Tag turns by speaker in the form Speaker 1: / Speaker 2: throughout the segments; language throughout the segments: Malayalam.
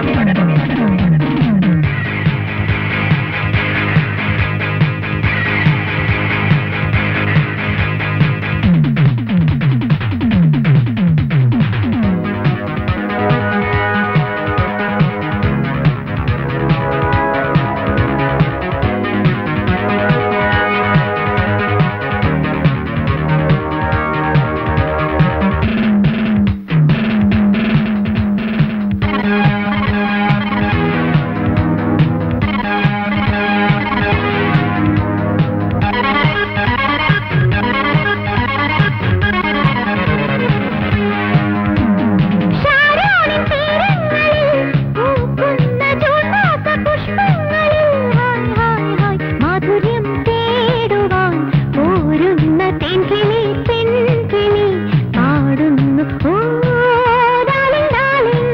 Speaker 1: ഷാരോണിൻ തീരങ്ങളിൽ പൂക്കുന്ന ജൂൺമാസ പുഷ്പങ്ങളിൽ ഹായ് ഹായ് ഹായ് മാധുര്യം തേടുവാൻ പോരുന്ന തേൻകിളി പെൺകിളി പാടുന്നു ഓ darling, darling,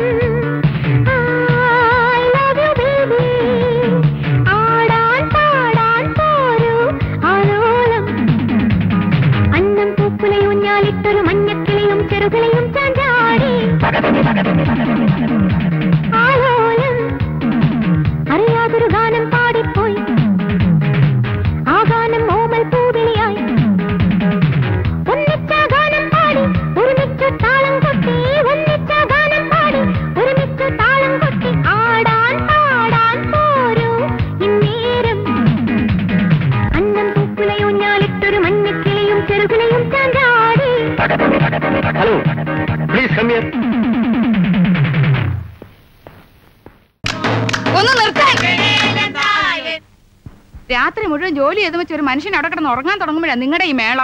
Speaker 1: I love you, baby. ആടാൻ പാടാൻ പോരൂ ആലോലം അന്നം പൂക്കുലയൂഞ്ഞാലിട്ടൊരു മഞ്ഞക്കിളിയും ചെറുകിളിയും ചാഞ്ചാടി ആലോലം അറിയാതൊരു ഗാനം പാടിപ്പോയി ആ ഗാനം ഓമൽ പൂവിളിയായി ഒന്നിച്ച ഗാനം പാടി ഒരുമിച്ചു താളം കൊട്ടി ഒന്നിച്ച ഗാനം പാടി ഒരുമിച്ചു താളം കൊട്ടി ആടാൻ പാടാൻ പോരൂ ഇന്നേരം അന്നം പൂക്കുലയൂഞ്ഞാലിട്ടൊരു മഞ്ഞക്കിളിയും ചെറുകിളിയും ചാഞ്ചാടി
Speaker 2: ഹലോ പ്ലീസ് കം ഹിയർ
Speaker 3: ഒന്ന് നിർത്താൻ രാത്രി മുഴുവൻ ജോലി ചെയ്ത് വെച്ച് ഒരു മനുഷ്യൻ അവിടെ കിടന്ന് ഉറങ്ങാൻ തുടങ്ങുമ്പോഴാണ് നിങ്ങളുടെ ഈ മേളം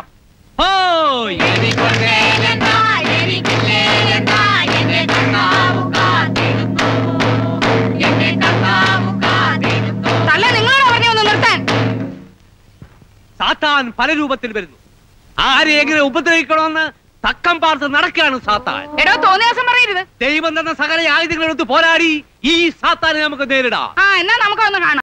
Speaker 3: തള്ള നിങ്ങളോട് പറഞ്ഞു ഒന്ന് നിർത്താൻ
Speaker 4: സാത്താൻ പല രൂപത്തിൽ വരുന്നു ആരെ എങ്ങനെ ഉപദ്രവിക്കണമെന്ന് തക്കം പാർത്ത് നടക്കുകയാണ് സാത്താൻ
Speaker 3: എടോ തോന്നിയ ദിവസം പറയരുത്
Speaker 4: ദൈവം തന്ന സകല ആയുധങ്ങളെടുത്ത് പോരാടി ഈ സാത്താനെ നമുക്ക് നേരിടാം
Speaker 3: ആ എന്നാ നമുക്കൊന്ന് കാണാം